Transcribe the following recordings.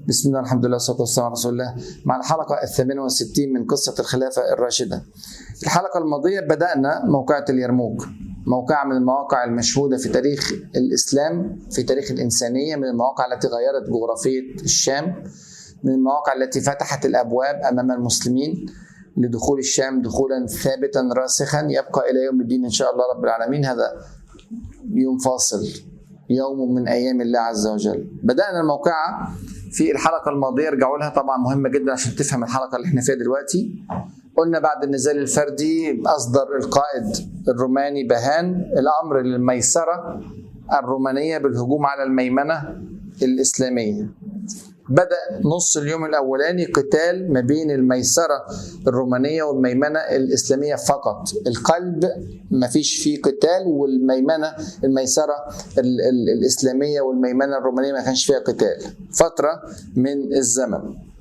بسم الله الحمد لله والصلاة والسلام على رسول الله مع الحلقة الثامنة والستين من قصة الخلافة الراشدة الحلقة الماضية بدأنا موقعة اليرموك موقعة من المواقع المشهودة في تاريخ الإسلام في تاريخ الإنسانية من المواقع التي غيرت جغرافية الشام من المواقع التي فتحت الأبواب أمام المسلمين لدخول الشام دخولا ثابتا راسخا يبقى إلى يوم الدين إن شاء الله رب العالمين هذا يوم فاصل يوم من أيام الله عز وجل بدأنا الموقعة في الحلقة الماضية ارجعوا لها طبعا مهمة جدا عشان تفهم الحلقة اللي احنا فيها دلوقتي قلنا بعد النزال الفردي أصدر القائد الروماني بهان الأمر للميسرة الرومانية بالهجوم على الميمنة الإسلامية بدأ نص اليوم الأولاني قتال ما بين الميسرة الرومانية والميمنة الإسلامية فقط القلب ما فيش فيه قتال والميمنة الميسرة ال- ال- الإسلامية والميمنة الرومانية ما كانش فيها قتال فترة من الزمن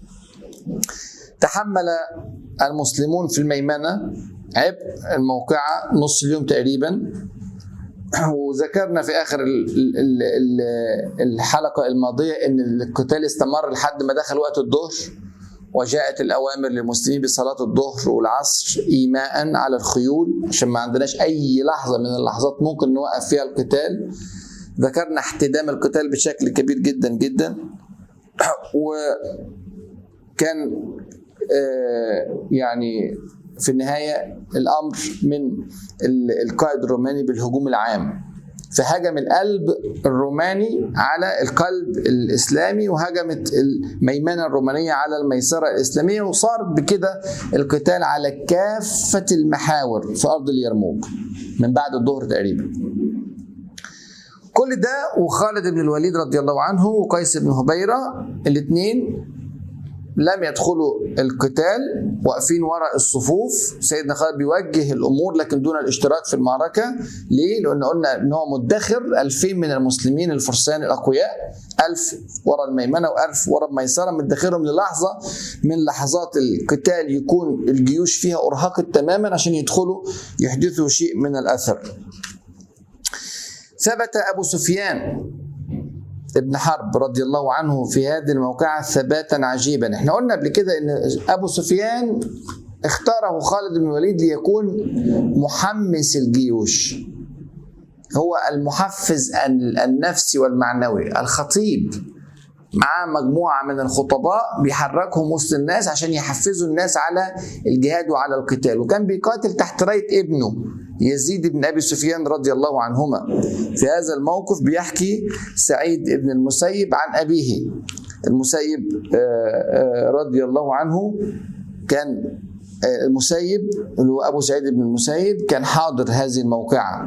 تحمل المسلمون في الميمنة عبء الموقعة نص اليوم تقريبا وذكرنا في اخر ال- ال- ال- الحلقه الماضيه ان القتال استمر لحد ما دخل وقت الظهر وجاءت الاوامر للمسلمين بصلاه الظهر والعصر ايماء على الخيول عشان ما عندناش اي لحظه من اللحظات ممكن نوقف فيها القتال ذكرنا احتدام القتال بشكل كبير جدا جدا وكان آه، يعني في النهاية الأمر من ال- القائد الروماني بالهجوم العام فهجم القلب الروماني على القلب الإسلامي وهجمت الميمنة الرومانية على الميسرة الإسلامية وصار بكده القتال على كافة المحاور في أرض اليرموك من بعد الظهر تقريبا كل ده وخالد بن الوليد رضي الله عنه وقيس بن هبيرة الاثنين لم يدخلوا القتال واقفين وراء الصفوف سيدنا خالد بيوجه الامور لكن دون الاشتراك في المعركه ليه؟ لان قلنا ان هو مدخر 2000 من المسلمين الفرسان الاقوياء 1000 ورا الميمنه و1000 ورا الميسره مدخرهم للحظه من لحظات القتال يكون الجيوش فيها ارهقت تماما عشان يدخلوا يحدثوا شيء من الاثر. ثبت ابو سفيان ابن حرب رضي الله عنه في هذه الموقعة ثباتا عجيبا احنا قلنا قبل كده ان ابو سفيان اختاره خالد بن الوليد ليكون محمس الجيوش هو المحفز النفسي والمعنوي الخطيب معاه مجموعة من الخطباء بيحركهم وسط الناس عشان يحفزوا الناس على الجهاد وعلى القتال وكان بيقاتل تحت راية ابنه يزيد بن أبي سفيان رضي الله عنهما في هذا الموقف بيحكي سعيد بن المسيب عن أبيه المسيب آه، آه، رضي الله عنه كان آه، المسيب اللي هو أبو سعيد بن المسيب كان حاضر هذه الموقعة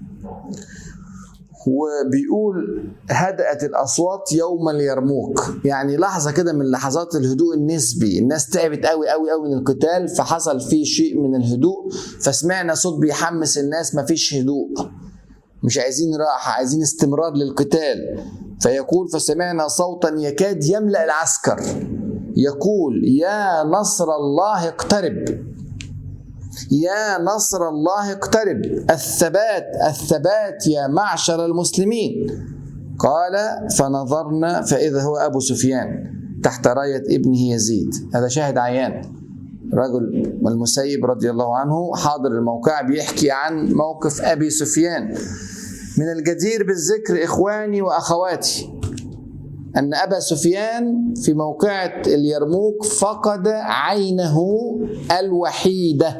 وبيقول هدأت الأصوات يوم اليرموك يعني لحظة كده من لحظات الهدوء النسبي الناس تعبت قوي قوي قوي من القتال فحصل فيه شيء من الهدوء فسمعنا صوت بيحمس الناس مفيش هدوء مش عايزين راحة عايزين استمرار للقتال فيقول فسمعنا صوتا يكاد يملأ العسكر يقول يا نصر الله اقترب يا نصر الله اقترب الثبات الثبات يا معشر المسلمين قال فنظرنا فإذا هو أبو سفيان تحت راية ابنه يزيد هذا شاهد عيان رجل المسيب رضي الله عنه حاضر الموقع بيحكي عن موقف أبي سفيان من الجدير بالذكر إخواني وأخواتي أن أبا سفيان في موقعة اليرموك فقد عينه الوحيدة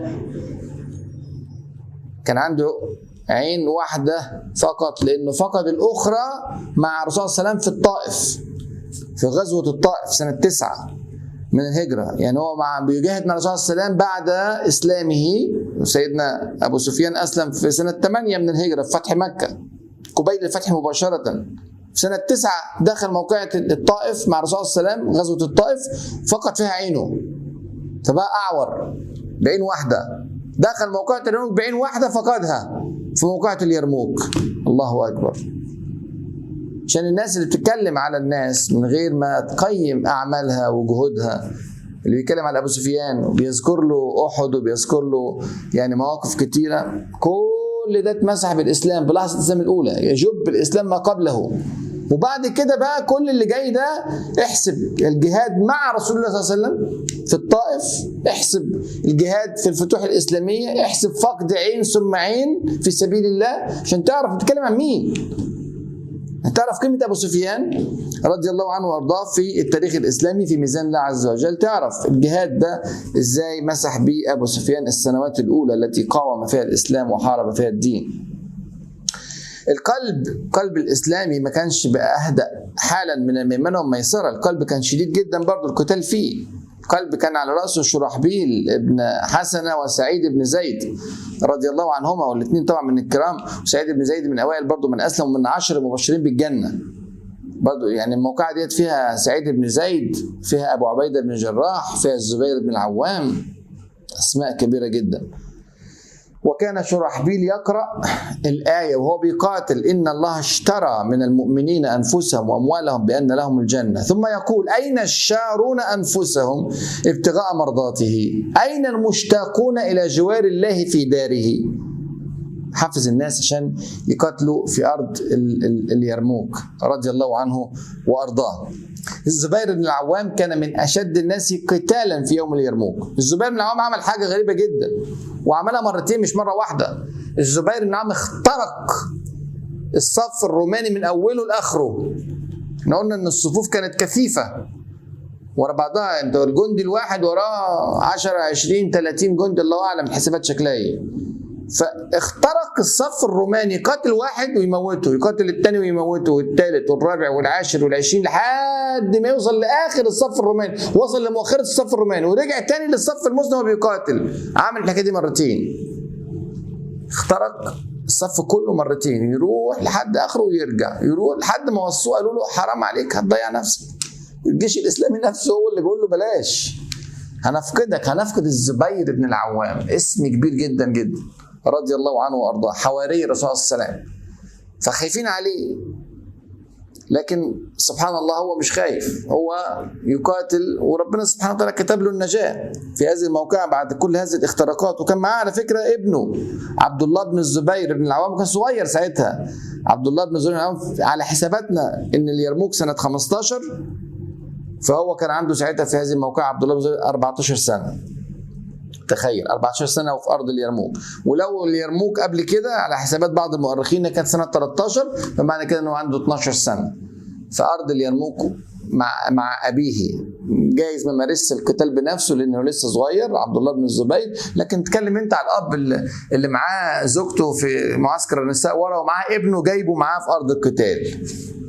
كان عنده عين واحدة فقط لأنه فقد الأخرى مع الرسول صلى الله عليه وسلم في الطائف في غزوة الطائف سنة تسعة من الهجرة يعني هو مع بيجاهد مع الرسول صلى الله عليه وسلم بعد إسلامه سيدنا أبو سفيان أسلم في سنة 8 من الهجرة في فتح مكة قبيل الفتح مباشرة في سنة تسعة دخل موقعة الطائف مع الرسول صلى الله عليه وسلم غزوة الطائف فقد فيها عينه فبقى أعور بعين واحدة دخل موقعة اليرموك بعين واحدة فقدها في موقعة اليرموك الله أكبر عشان الناس اللي بتتكلم على الناس من غير ما تقيم أعمالها وجهودها اللي بيتكلم على أبو سفيان وبيذكر له أحد وبيذكر له يعني مواقف كتيرة كل ده اتمسح بالإسلام بلحظة الإسلام الأولى يجب الإسلام ما قبله وبعد كده بقى كل اللي جاي ده احسب الجهاد مع رسول الله صلى الله عليه وسلم في الطائف احسب الجهاد في الفتوح الاسلاميه احسب فقد عين ثم عين في سبيل الله عشان تعرف بتتكلم عن مين تعرف قيمة أبو سفيان رضي الله عنه وأرضاه في التاريخ الإسلامي في ميزان الله عز وجل تعرف الجهاد ده إزاي مسح به أبو سفيان السنوات الأولى التي قاوم فيها الإسلام وحارب فيها الدين القلب قلب الإسلامي ما كانش بأهدأ حالا من الميمنة والميسرة القلب كان شديد جدا برضه القتال فيه القلب كان على رأسه شرحبيل ابن حسنة وسعيد بن زيد رضي الله عنهما والاثنين طبعا من الكرام وسعيد بن زيد من أوائل برضه من أسلم ومن عشر المبشرين بالجنة برضه يعني الموقعة ديت فيها سعيد بن زيد فيها أبو عبيدة بن جراح فيها الزبير بن العوام أسماء كبيرة جدا وكان شرحبيل يقرأ الآية وهو بيقاتل إن الله اشترى من المؤمنين أنفسهم وأموالهم بأن لهم الجنة ثم يقول أين الشارون أنفسهم ابتغاء مرضاته أين المشتاقون إلى جوار الله في داره حفز الناس عشان يقاتلوا في أرض ال- ال- اليرموك رضي الله عنه وأرضاه الزبير بن العوام كان من أشد الناس قتالا في يوم اليرموك الزبير بن العوام عمل حاجة غريبة جدا وعملها مرتين مش مرة واحدة الزبير بن العوام اخترق الصف الروماني من أوله لآخره احنا قلنا ان الصفوف كانت كثيفة ورا بعضها انت الجندي الواحد وراه 10 20 30 جندي الله اعلم الحسابات شكلها ايه فاخترق الصف الروماني قاتل واحد ويموته يقاتل الثاني ويموته والثالث والرابع والعاشر والعشرين لحد ما يوصل لاخر الصف الروماني وصل لمؤخره الصف الروماني ورجع تاني للصف المسلم وهو بيقاتل عامل الحكايه دي مرتين اخترق الصف كله مرتين يروح لحد اخره ويرجع يروح لحد ما وصوه قالوا له حرام عليك هتضيع نفسك الجيش الاسلامي نفسه هو اللي بيقول له بلاش هنفقدك هنفقد الزبير بن العوام اسم كبير جدا جدا رضي الله عنه وارضاه حواري الرسول صلى الله عليه وسلم فخايفين عليه لكن سبحان الله هو مش خايف هو يقاتل وربنا سبحانه وتعالى كتب له النجاة في هذه الموقعة بعد كل هذه الاختراقات وكان معاه على فكرة ابنه عبد الله بن الزبير بن العوام كان صغير ساعتها عبد الله بن الزبير بن العوام على حساباتنا ان اليرموك سنة 15 فهو كان عنده ساعتها في هذه الموقعة عبد الله بن الزبير 14 سنة تخيل 14 سنه وفي ارض اليرموك ولو اليرموك قبل كده على حسابات بعض المؤرخين كانت سنه 13 فمعنى كده انه عنده 12 سنه في ارض اليرموك مع مع ابيه جايز ما مارسش القتال بنفسه لانه لسه صغير عبد الله بن الزبير لكن تكلم انت على الاب اللي- اللي معاه زوجته في معسكر النساء ورا ومعاه ابنه جايبه معاه في ارض القتال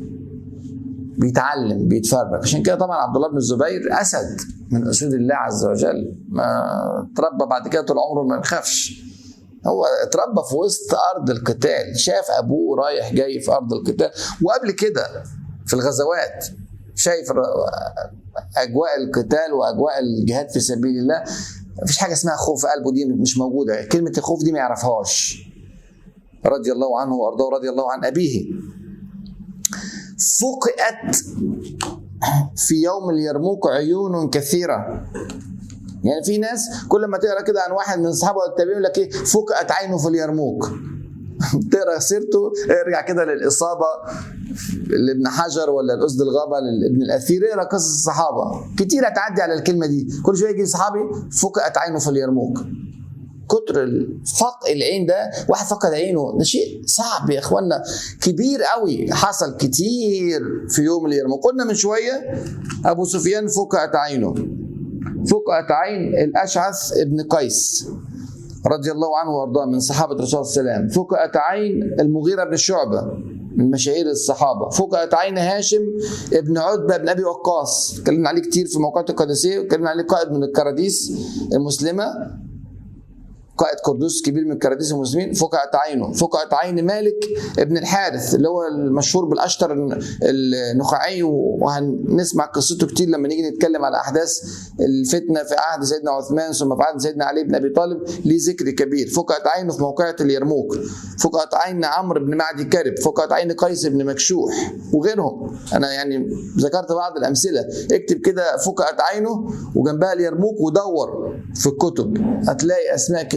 بيتعلم بيتفرج عشان كده طبعا عبد الله بن الزبير اسد من اسود الله عز وجل ما تربى بعد كده طول عمره ما يخافش هو اتربى في وسط ارض القتال شاف ابوه رايح جاي في ارض القتال وقبل كده في الغزوات شايف الر- اجواء القتال واجواء الجهاد في سبيل الله مفيش حاجه اسمها خوف في قلبه دي مش موجوده كلمه الخوف دي ما يعرفهاش رضي الله عنه وارضاه رضي الله عن ابيه فقئت في يوم اليرموك عيون كثيرة يعني في ناس كل ما تقرا كده عن واحد من اصحابه التابعين يقول لك ايه فقئت عينه في اليرموك تقرا سيرته ارجع كده للاصابه لابن حجر ولا الاسد الغابه لابن الاثير اقرا قصص الصحابه كتير هتعدي على الكلمه دي كل شويه يجي صحابي فقئت عينه في اليرموك كتر فقع العين ده واحد فقد عينه ده شيء صعب يا اخوانا كبير قوي حصل كتير في يوم اليرموك قلنا من شويه ابو سفيان فقعت عينه فقعت عين الاشعث ابن قيس رضي الله عنه وارضاه من صحابه الرسول صلى الله عليه وسلم فقعت عين المغيره بن شعبه من مشاهير الصحابه فقعت عين هاشم ابن عتبه بن ابي وقاص اتكلمنا عليه كتير في موقعات القادسيه واتكلمنا عليه قائد من الكراديس المسلمه قائد قردوس كبير من الكراديس المسلمين فقعت عينه فقعت عين مالك ابن الحارث اللي هو المشهور بالاشتر النخعي وهنسمع قصته كتير لما نيجي نتكلم على احداث الفتنه في عهد سيدنا عثمان ثم في عهد سيدنا علي بن ابي طالب ليه ذكر كبير فقعت عينه في موقعة اليرموك فقعت عين عمرو بن معدي كرب فقعت عين قيس بن مكشوح وغيرهم انا يعني ذكرت بعض الامثله اكتب كده فقعت عينه وجنبها اليرموك ودور في الكتب هتلاقي اسماء كتاب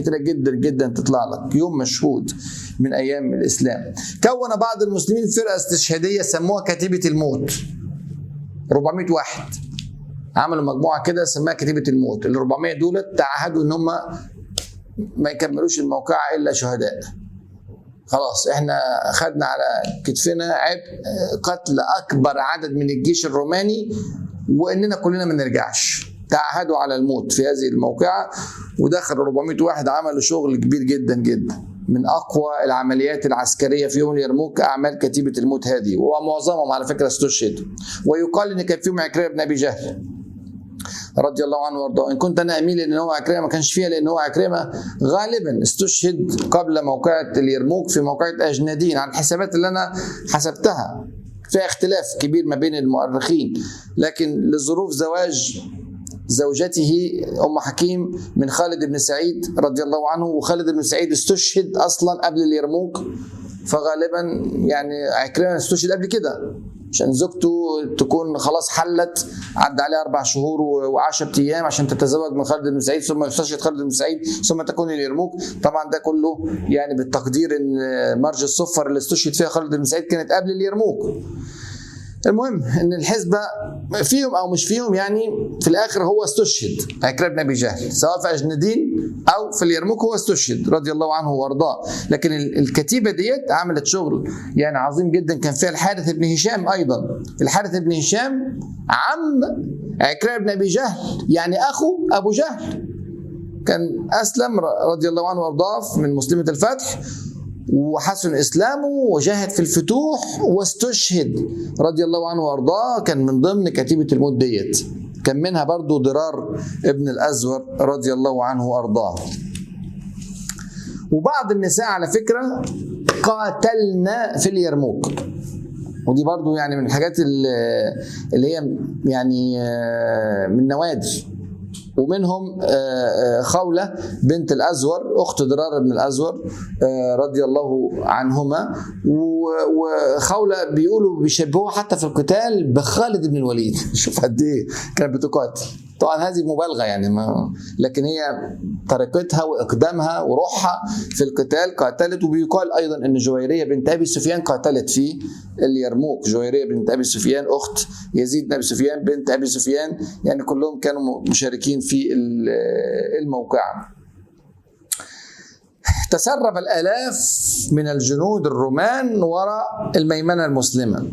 كتيرة جدا جدا تطلع لك يوم مشهود من أيام الإسلام كون بعض المسلمين فرقة استشهادية سموها كتيبة الموت 400 واحد عملوا مجموعة كده سماها كتيبة الموت ال 400 دول تعهدوا إن هم ما يكملوش الموقعة إلا شهداء خلاص احنا خدنا على كتفنا عبء قتل اكبر عدد من الجيش الروماني واننا كلنا ما نرجعش تعهدوا على الموت في هذه الموقعة ودخل 400 واحد عملوا شغل كبير جدا جدا من اقوى العمليات العسكريه في يوم اليرموك اعمال كتيبه الموت هذه ومعظمهم على فكره استشهدوا ويقال ان كان فيهم عكرمه بن ابي جهل رضي الله عنه وارضاه ان كنت انا اميل ان هو عكرمه ما كانش فيها لان هو عكرمه غالبا استشهد قبل موقعه اليرموك في موقعه اجنادين على الحسابات اللي انا حسبتها فيها اختلاف كبير ما بين المؤرخين لكن لظروف زواج زوجته ام حكيم من خالد بن سعيد رضي الله عنه وخالد بن سعيد استشهد اصلا قبل اليرموك فغالبا يعني عكرمه استشهد قبل كده عشان زوجته تكون خلاص حلت عدى عليها اربع شهور و10 ايام عشان تتزوج من خالد بن سعيد ثم يستشهد خالد بن سعيد ثم تكون اليرموك طبعا ده كله يعني بالتقدير ان مرج الصفر اللي استشهد فيها خالد بن سعيد كانت قبل اليرموك المهم ان الحزبه فيهم او مش فيهم يعني في الاخر هو استشهد عكرمه بن ابي جهل سواء في اجندين او في اليرموك هو استشهد رضي الله عنه وارضاه لكن الكتيبه ديت عملت شغل يعني عظيم جدا كان فيها الحارث بن هشام ايضا الحارث بن هشام عم عكرمه بن ابي جهل يعني اخو ابو جهل كان اسلم رضي الله عنه وارضاه من مسلمه الفتح وحسن اسلامه وجاهد في الفتوح واستشهد رضي الله عنه وارضاه كان من ضمن كتيبه الموت ديت كان منها برضو ضرار ابن الازور رضي الله عنه وارضاه وبعض النساء على فكره قاتلنا في اليرموك ودي برضو يعني من الحاجات اللي هي يعني من نوادر ومنهم خولة بنت الأزور أخت درار بن الأزور رضي الله عنهما وخولة بيقولوا بيشبهوها حتى في القتال بخالد بن الوليد شوف قد إيه كانت بتقاتل طبعا هذه مبالغه يعني ما لكن هي طريقتها واقدامها وروحها في القتال قاتلت وبيقال ايضا ان جويريه بنت ابي سفيان قاتلت في اليرموك جويريه بنت ابي سفيان اخت يزيد بن ابي سفيان بنت ابي سفيان يعني كلهم كانوا مشاركين في الموقعه تسرب الالاف من الجنود الرومان وراء الميمنه المسلمه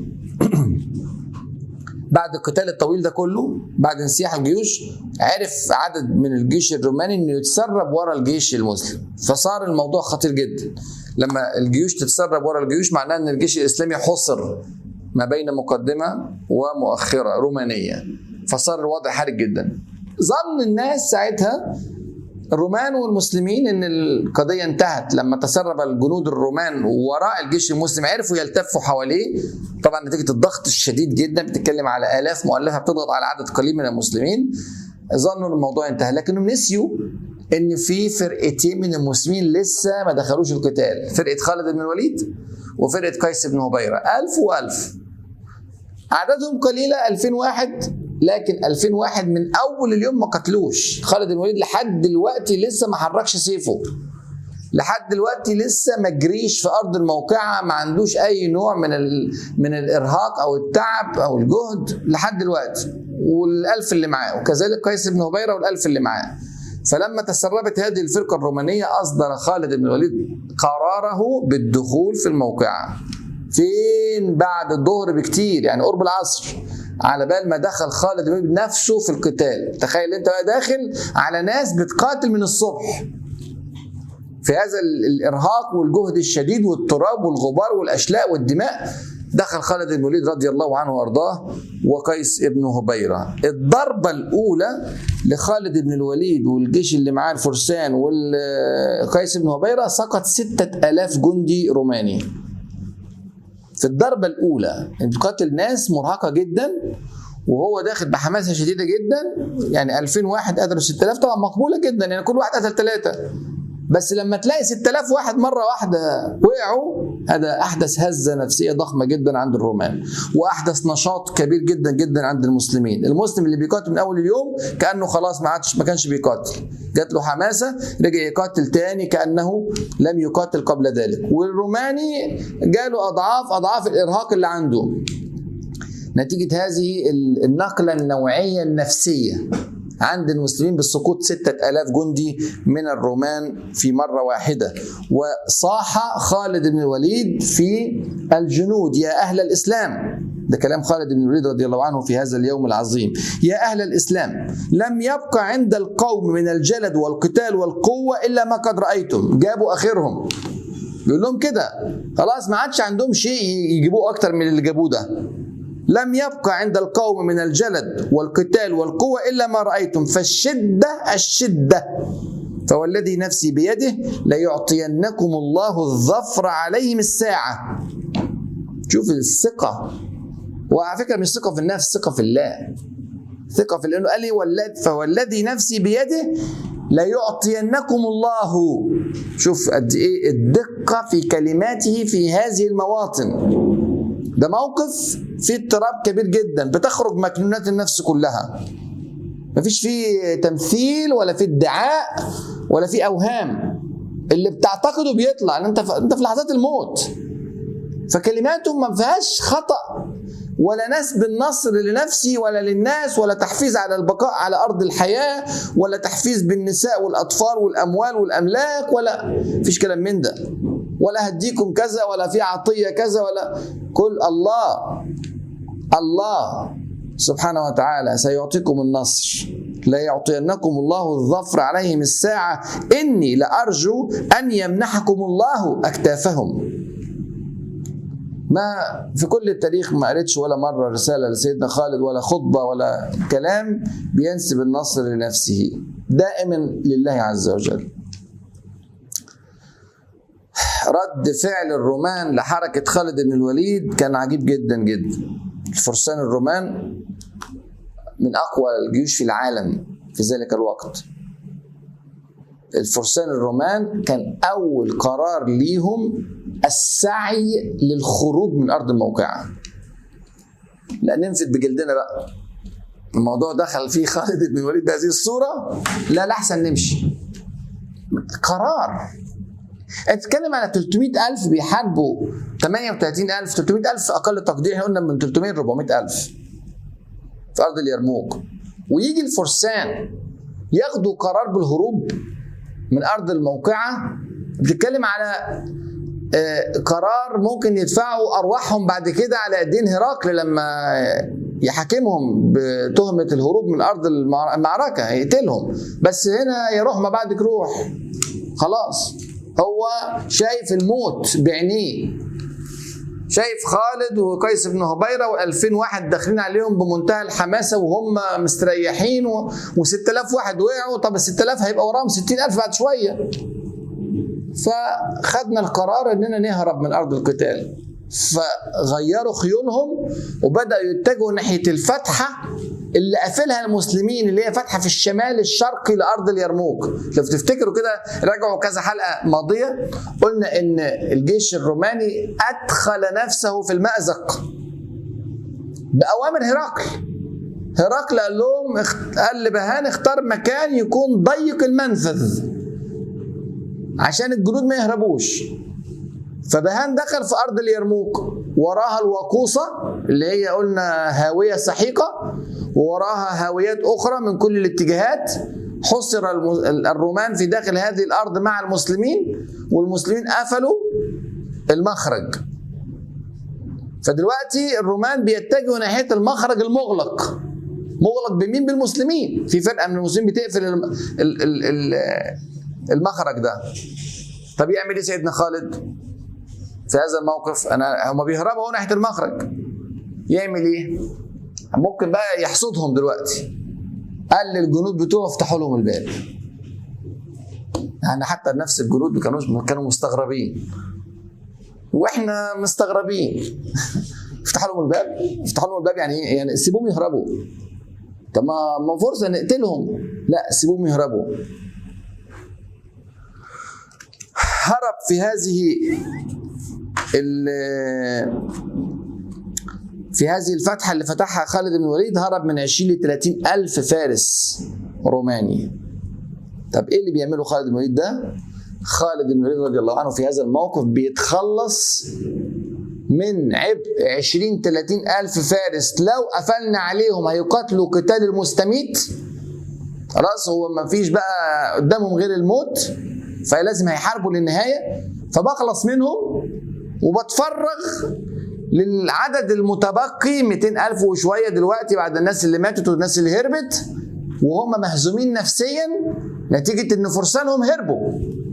بعد القتال الطويل ده كله بعد انسياح الجيوش عرف عدد من الجيش الروماني انه يتسرب ورا الجيش المسلم فصار الموضوع خطير جدا لما الجيوش تتسرب ورا الجيوش معناه ان الجيش الاسلامي حصر ما بين مقدمه ومؤخره رومانيه فصار الوضع حرج جدا ظن الناس ساعتها الرومان والمسلمين ان القضيه انتهت لما تسرب الجنود الرومان وراء الجيش المسلم عرفوا يلتفوا حواليه طبعا نتيجه الضغط الشديد جدا بتتكلم على الاف مؤلفه بتضغط على عدد قليل من المسلمين ظنوا ان الموضوع انتهى لكنهم نسيوا ان في فرقتين من المسلمين لسه ما دخلوش القتال فرقه خالد بن الوليد وفرقه قيس بن هبيره ألف وألف عددهم قليلة 2000 واحد لكن 2000 واحد من اول اليوم ما قتلوش خالد بن الوليد لحد دلوقتي لسه ما حركش سيفه لحد دلوقتي لسه ما جريش في ارض الموقعه ما عندوش اي نوع من ال... من الارهاق او التعب او الجهد لحد دلوقتي والالف اللي معاه وكذلك قيس بن هبيره والالف اللي معاه فلما تسربت هذه الفرقه الرومانيه اصدر خالد بن الوليد قراره بالدخول في الموقعه فين بعد الظهر بكتير يعني قرب العصر على بال ما دخل خالد بن الوليد نفسه في القتال تخيل انت بقى داخل على ناس بتقاتل من الصبح في هذا الارهاق والجهد الشديد والتراب والغبار والاشلاء والدماء دخل خالد بن الوليد رضي الله عنه وارضاه وقيس بن هبيره الضربه الاولى لخالد بن الوليد والجيش اللي معاه الفرسان وقيس بن هبيره سقط ستة ألاف جندي روماني في الضربة الأولى بتقاتل ناس مرهقة جدا وهو داخل بحماسة شديدة جدا يعني 2000 واحد قتلوا 6000 طبعا مقبولة جدا يعني كل واحد قتل ثلاثة بس لما تلاقي 6000 واحد مرة واحدة وقعوا هذا احدث هزه نفسيه ضخمه جدا عند الرومان واحدث نشاط كبير جدا جدا عند المسلمين المسلم اللي بيقاتل من اول اليوم كانه خلاص ما عادش ما كانش بيقاتل جات له حماسه رجع يقاتل تاني كانه لم يقاتل قبل ذلك والروماني جاله اضعاف اضعاف الارهاق اللي عنده نتيجة هذه النقلة النوعية النفسية عند المسلمين بسقوط ستة ألاف جندي من الرومان في مرة واحدة وصاح خالد بن الوليد في الجنود يا أهل الإسلام ده كلام خالد بن الوليد رضي الله عنه في هذا اليوم العظيم يا أهل الإسلام لم يبقى عند القوم من الجلد والقتال والقوة إلا ما قد رأيتم جابوا آخرهم بيقول لهم كده خلاص ما عادش عندهم شيء يجيبوه أكتر من اللي جابوه ده لم يبقى عند القوم من الجلد والقتال والقوة إلا ما رأيتم فالشدة الشدة فوالذي نفسي بيده ليعطينكم الله الظفر عليهم الساعة شوف الثقة وعلى فكرة مش ثقة في النفس ثقة في الله ثقة في لأنه قال لي والذي فوالذي نفسي بيده ليعطينكم الله شوف قد ايه الدقة في كلماته في هذه المواطن ده موقف فيه اضطراب كبير جدا بتخرج مكنونات النفس كلها مفيش فيه تمثيل ولا فيه ادعاء ولا فيه اوهام اللي بتعتقده بيطلع انت في انت في لحظات الموت فكلماته ما فيهاش خطا ولا نسب النصر لنفسي ولا للناس ولا تحفيز على البقاء على ارض الحياه ولا تحفيز بالنساء والاطفال والاموال والاملاك ولا فيش كلام من ده ولا هديكم كذا ولا في عطيه كذا ولا كل الله الله سبحانه وتعالى سيعطيكم النصر لا يعطينكم الله الظفر عليهم الساعة إني لأرجو أن يمنحكم الله أكتافهم ما في كل التاريخ ما قريتش ولا مرة رسالة لسيدنا خالد ولا خطبة ولا كلام بينسب النصر لنفسه دائما لله عز وجل رد فعل الرومان لحركة خالد بن الوليد كان عجيب جدا جدا الفرسان الرومان من أقوى الجيوش في العالم في ذلك الوقت الفرسان الرومان كان أول قرار ليهم السعي للخروج من أرض الموقعة لا ننفد بجلدنا بقى الموضوع دخل فيه خالد بن الوليد بهذه الصورة لا لحسن نمشي قرار انت تتكلم على 300 ألف بيحاربوا 38 ألف 300 ألف أقل تقدير احنا قلنا من 300 ل 400 ألف في أرض اليرموك ويجي الفرسان ياخدوا قرار بالهروب من أرض الموقعة بتتكلم على قرار ممكن يدفعوا أرواحهم بعد كده على ايدين هرقل لما يحاكمهم بتهمة الهروب من أرض المعركة يقتلهم بس هنا يروح ما بعدك روح خلاص هو شايف الموت بعينيه شايف خالد وقيس بن هبيرة و2000 واحد داخلين عليهم بمنتهى الحماسة وهم مستريحين و... و6000 واحد وقعوا طب ال 6000 هيبقى وراهم 60000 بعد شوية فخدنا القرار اننا نهرب من ارض القتال فغيروا خيولهم وبداوا يتجهوا ناحيه الفتحه اللي قافلها المسلمين اللي هي فتحه في الشمال الشرقي لارض اليرموك لو تفتكروا كده راجعوا كذا حلقه ماضيه قلنا ان الجيش الروماني ادخل نفسه في المازق باوامر هرقل هرقل قال لهم قال لبهان اختار مكان يكون ضيق المنفذ عشان الجنود ما يهربوش فبهان دخل في ارض اليرموك وراها الوقوصه اللي هي قلنا هاويه سحيقه ووراها هاويات اخرى من كل الاتجاهات حصر الرومان في داخل هذه الارض مع المسلمين والمسلمين قفلوا المخرج فدلوقتي الرومان بيتجهوا ناحيه المخرج المغلق مغلق بمين بالمسلمين في فرقه من المسلمين بتقفل المخرج ده طب يعمل ايه سيدنا خالد في هذا الموقف انا هم بيهربوا ناحيه المخرج يعمل ايه ممكن بقى يحصدهم دلوقتي قال للجنود بتوعه افتحوا لهم الباب يعني حتى نفس الجنود كانوا كانوا مستغربين واحنا مستغربين افتحوا لهم الباب افتحوا لهم الباب يعني ايه يعني سيبوهم يهربوا طب ما فرصه نقتلهم لا سيبوهم يهربوا هرب في هذه ال- في هذه الفتحة اللي فتحها خالد بن الوليد هرب من 20 ل 30 ألف فارس روماني طب ايه اللي بيعمله خالد بن الوليد ده؟ خالد بن الوليد رضي الله عنه في هذا الموقف بيتخلص من عبء 20 30 ألف فارس لو قفلنا عليهم هيقاتلوا قتال المستميت خلاص هو ما فيش بقى قدامهم غير الموت فلازم هيحاربوا للنهاية فبخلص منهم وبتفرغ للعدد المتبقي 200 ألف وشوية دلوقتي بعد الناس اللي ماتت والناس اللي هربت وهم مهزومين نفسيا نتيجة ان فرسانهم هربوا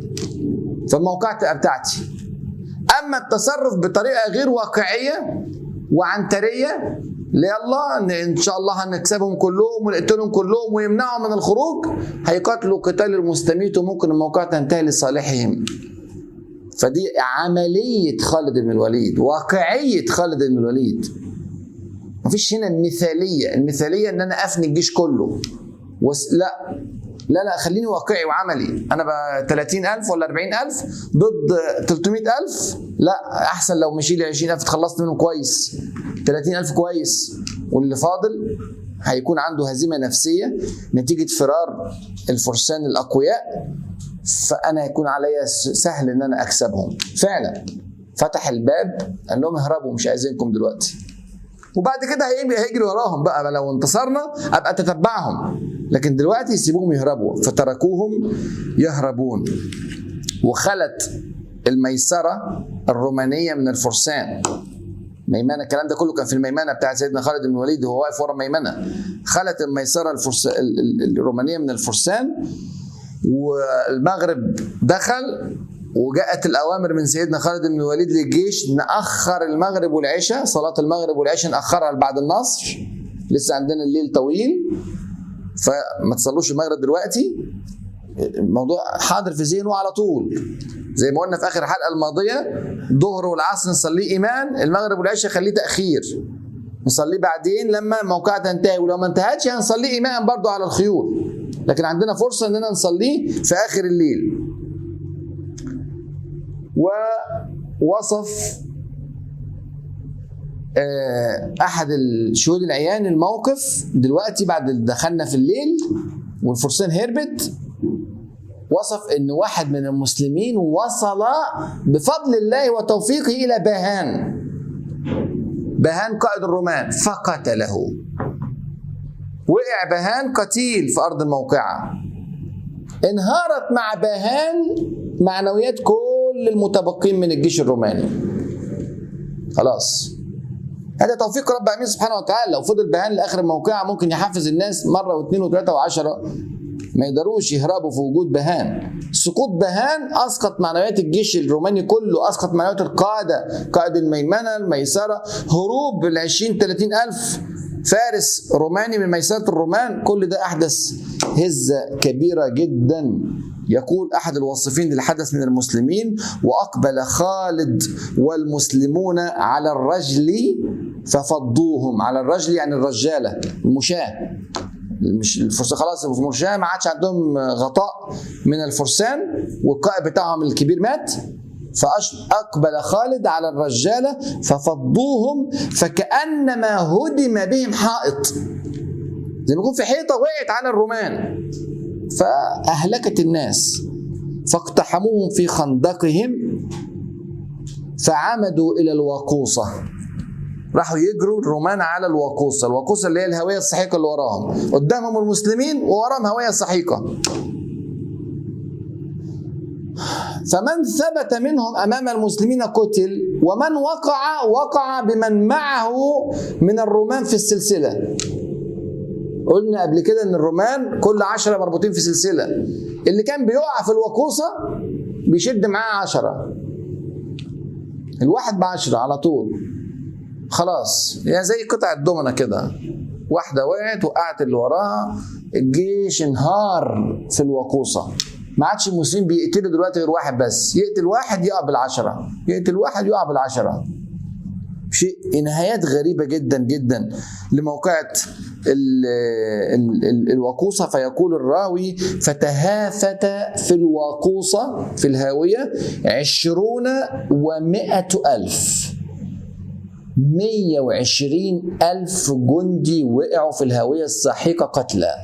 فالموقع بتاعتي اما التصرف بطريقه غير واقعيه وعنتريه يلا ان ان شاء الله هنكسبهم كلهم ونقتلهم كلهم ويمنعهم من الخروج هيقاتلوا قتال المستميت وممكن الموقع تنتهي لصالحهم فدي عمليه خالد بن الوليد واقعيه خالد بن الوليد مفيش هنا المثاليه المثاليه ان انا افني الجيش كله وس... لا لا لا خليني واقعي وعملي انا بقى 30000 ولا 40000 ضد 300000 لا احسن لو مشي لي 20000 اتخلصت منهم كويس 30000 كويس واللي فاضل هيكون عنده هزيمه نفسيه نتيجه فرار الفرسان الاقوياء فانا هيكون عليا سهل ان انا اكسبهم فعلا فتح الباب قال لهم اهربوا مش عايزينكم دلوقتي وبعد كده هيجري هيجري وراهم بقى لو انتصرنا ابقى تتبعهم لكن دلوقتي يسيبوهم يهربوا فتركوهم يهربون وخلت الميسره الرومانيه من الفرسان ميمنه الكلام ده كله كان في الميمنه بتاع سيدنا خالد بن الوليد وهو واقف ورا ميمنه خلت الميسره الفرس... الرومانيه من الفرسان والمغرب دخل وجاءت الاوامر من سيدنا خالد بن الوليد للجيش ناخر المغرب والعشاء صلاه المغرب والعشاء ناخرها بعد النصر لسه عندنا الليل طويل فما تصلوش المغرب دلوقتي الموضوع حاضر في ذهنه على طول زي ما قلنا في اخر الحلقه الماضيه الظهر والعصر نصليه ايمان المغرب والعشاء خليه تاخير نصليه بعدين لما الموقعة تنتهي ولو ما انتهتش هنصليه ايمان برضو على الخيول لكن عندنا فرصه اننا نصليه في اخر الليل ووصف احد الشهود العيان الموقف دلوقتي بعد دخلنا في الليل والفرسان هربت وصف ان واحد من المسلمين وصل بفضل الله وتوفيقه الى باهان باهان قائد الرومان فقتله وقع باهان قتيل في ارض الموقعه انهارت مع باهان معنويات كل المتبقين من الجيش الروماني خلاص هذا توفيق رب العالمين سبحانه وتعالى لو فضل بهان لاخر الموقعه ممكن يحفز الناس مره واثنين وثلاثه وعشره ما يقدروش يهربوا في وجود بهان سقوط بهان اسقط معنويات الجيش الروماني كله اسقط معنويات القاده قائد الميمنه الميسره هروب ال 20 30 الف فارس روماني من ميسره الرومان كل ده احدث هزه كبيره جدا يقول احد الواصفين للحدث من المسلمين واقبل خالد والمسلمون على الرجل ففضوهم على الرجل يعني الرجاله المشاه مش الفرسان خلاص المرشاه ما عادش عندهم غطاء من الفرسان والقائد بتاعهم الكبير مات فأقبل خالد على الرجالة ففضوهم فكأنما هدم بهم حائط زي ما يكون في حيطة وقعت على الرومان فأهلكت الناس فاقتحموهم في خندقهم فعمدوا إلى الوقوصة راحوا يجروا الرومان على الوقوصة الوقوصة اللي هي الهوية السحيقة اللي وراهم قدامهم المسلمين ووراهم هوية سحيقة فمن ثبت منهم امام المسلمين قتل ومن وقع وقع بمن معه من الرومان في السلسله قلنا قبل كده ان الرومان كل عشرة مربوطين في سلسله اللي كان بيقع في الوقوصه بيشد معاه عشرة الواحد بعشرة على طول خلاص يعني زي قطع الدومنة كده واحدة وقعت وقعت اللي وراها الجيش انهار في الوقوصة ما عادش المسلمين بيقتلوا دلوقتي غير واحد بس يقتل واحد يقع بالعشرة يقتل واحد يقع بالعشرة شيء نهايات غريبة جدا جدا لموقعة ال ال ال الوقوصة فيقول الراوي فتهافت في الوقوصة في الهاوية عشرون ومائة ألف مية وعشرين ألف جندي وقعوا في الهاوية الساحقة قتلى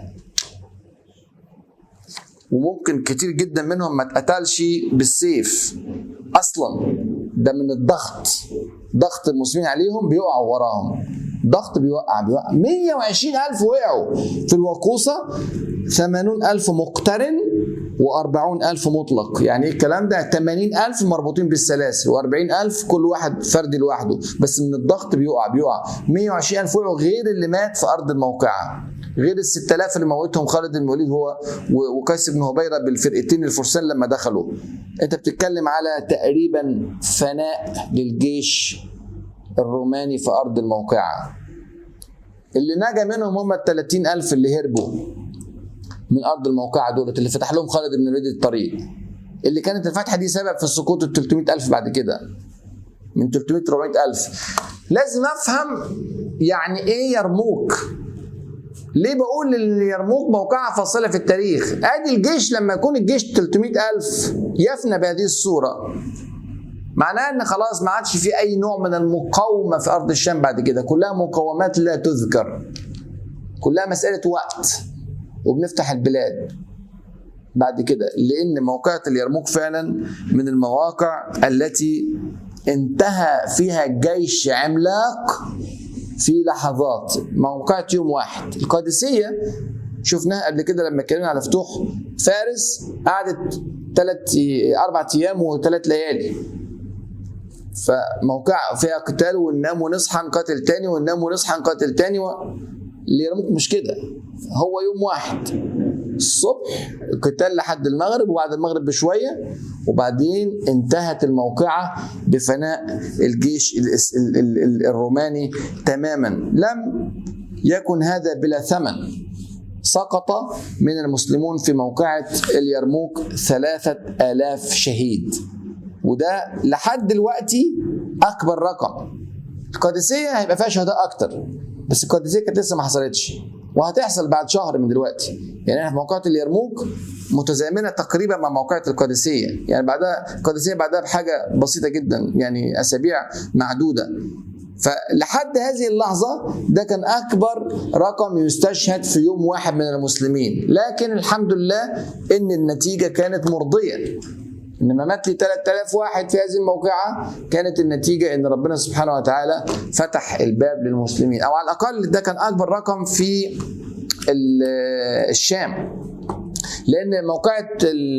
وممكن كتير جدا منهم ما اتقتلش بالسيف اصلا ده من الضغط ضغط المسلمين عليهم بيقعوا وراهم ضغط بيوقع بيوقع 120 ألف وقعوا في الوقوصة 80 ألف مقترن و40 ألف مطلق يعني ايه الكلام ده 80 ألف مربوطين بالسلاسل و40 ألف كل واحد فرد لوحده بس من الضغط بيقع بيقع 120 ألف وقعوا غير اللي مات في أرض الموقعة غير ال 6000 اللي موتهم خالد بن الوليد هو وقيس بن هبيره بالفرقتين الفرسان لما دخلوا انت بتتكلم على تقريبا فناء للجيش الروماني في ارض الموقعه اللي نجا منهم هم ال 30000 اللي هربوا من ارض الموقعه دولت اللي فتح لهم خالد بن الوليد الطريق اللي كانت الفتحه دي سبب في سقوط ال 300000 بعد كده من 300 400000 لازم افهم يعني ايه يرموك ليه بقول ان اليرموك موقعها فاصلة في التاريخ ادي الجيش لما يكون الجيش 300 ألف يفنى بهذه الصورة معناه ان خلاص ما عادش في اي نوع من المقاومة في ارض الشام بعد كده كلها مقاومات لا تذكر كلها مسألة وقت وبنفتح البلاد بعد كده لان موقعة اليرموك فعلا من المواقع التي انتهى فيها جيش عملاق في لحظات موقعة يوم واحد القادسية شفناها قبل كده لما اتكلمنا على فتوح فارس قعدت ثلاث اربع ايام وثلاث ليالي فموقع فيها قتال وننام ونصحى نقاتل تاني وننام ونصحى نقاتل تاني و... اليرموك مش كده هو يوم واحد الصبح قتال لحد المغرب وبعد المغرب بشويه وبعدين انتهت الموقعه بفناء الجيش الروماني تماما لم يكن هذا بلا ثمن سقط من المسلمون في موقعة اليرموك ثلاثة آلاف شهيد وده لحد دلوقتي أكبر رقم القادسية هيبقى فيها شهداء أكتر بس القادسية كانت لسه ما حصلتش وهتحصل بعد شهر من دلوقتي يعني احنا في موقعة اليرموك متزامنة تقريبا مع موقعة القادسية يعني بعدها القادسية بعدها بحاجة بسيطة جدا يعني أسابيع معدودة فلحد هذه اللحظة ده كان أكبر رقم يستشهد في يوم واحد من المسلمين لكن الحمد لله إن النتيجة كانت مرضية انما مات لي 3000 واحد في هذه الموقعه كانت النتيجه ان ربنا سبحانه وتعالى فتح الباب للمسلمين او على الاقل ده كان اكبر رقم في الشام لان موقعة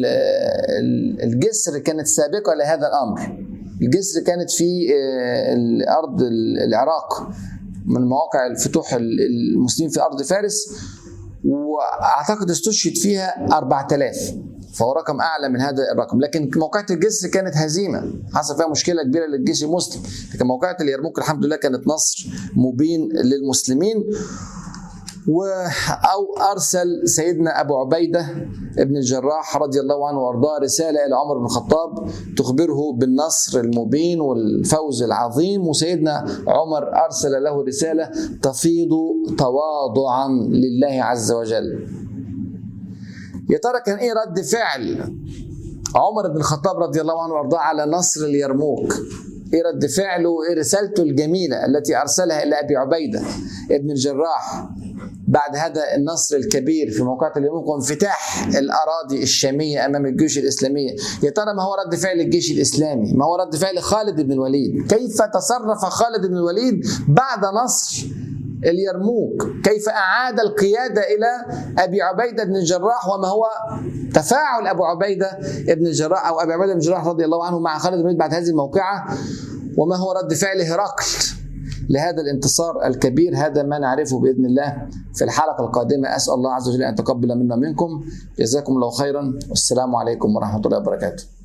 الجسر كانت سابقة لهذا الأمر الجسر كانت في أرض العراق من مواقع الفتوح المسلمين في أرض فارس وأعتقد استشهد فيها 4000 فهو رقم اعلى من هذا الرقم لكن موقعة الجسر كانت هزيمه حصل فيها مشكله كبيره للجيش المسلم لكن موقعة اليرموك الحمد لله كانت نصر مبين للمسلمين و او ارسل سيدنا ابو عبيده ابن الجراح رضي الله عنه وارضاه رساله الى عمر بن الخطاب تخبره بالنصر المبين والفوز العظيم وسيدنا عمر ارسل له رساله تفيض تواضعا لله عز وجل. يا ترى كان ايه رد فعل عمر بن الخطاب رضي الله عنه وارضاه على نصر اليرموك؟ ايه رد فعله وايه رسالته الجميله التي ارسلها الى ابي عبيده ابن الجراح بعد هذا النصر الكبير في موقعة اليرموك وانفتاح الأراضي الشامية أمام الجيوش الإسلامية يا ترى ما هو رد فعل الجيش الإسلامي ما هو رد فعل خالد بن الوليد كيف تصرف خالد بن الوليد بعد نصر اليرموك كيف أعاد القيادة إلى أبي عبيدة بن الجراح وما هو تفاعل أبو عبيدة بن الجراح أو أبي عبيدة بن الجراح رضي الله عنه مع خالد بن الوليد بعد هذه الموقعة وما هو رد فعل هرقل لهذا الانتصار الكبير هذا ما نعرفه باذن الله في الحلقه القادمه اسال الله عز وجل ان يتقبل منا منكم جزاكم الله خيرا والسلام عليكم ورحمه الله وبركاته